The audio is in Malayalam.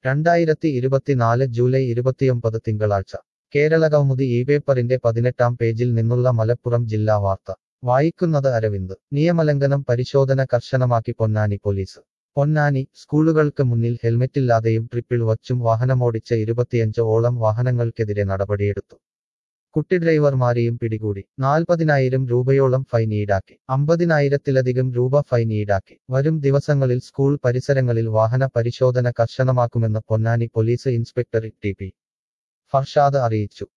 രണ്ടായിരത്തി ഇരുപത്തിനാല് ജൂലൈ ഇരുപത്തിയൊമ്പത് തിങ്കളാഴ്ച കേരള കൗമുദി ഈ പേപ്പറിന്റെ പതിനെട്ടാം പേജിൽ നിന്നുള്ള മലപ്പുറം ജില്ലാ വാർത്ത വായിക്കുന്നത് അരവിന്ദ് നിയമലംഘനം പരിശോധന കർശനമാക്കി പൊന്നാനി പോലീസ് പൊന്നാനി സ്കൂളുകൾക്ക് മുന്നിൽ ഹെൽമെറ്റില്ലാതെയും ട്രിപ്പിൾ വച്ചും വാഹനമോടിച്ച ഇരുപത്തിയഞ്ച് ഓളം വാഹനങ്ങൾക്കെതിരെ നടപടിയെടുത്തു കുട്ടി ഡ്രൈവർമാരെയും പിടികൂടി നാൽപ്പതിനായിരം രൂപയോളം ഫൈൻ ഈടാക്കി അമ്പതിനായിരത്തിലധികം രൂപ ഫൈൻ ഈടാക്കി വരും ദിവസങ്ങളിൽ സ്കൂൾ പരിസരങ്ങളിൽ വാഹന പരിശോധന കർശനമാക്കുമെന്ന് Ponnani police inspector T P Farshad അറിയിച്ചു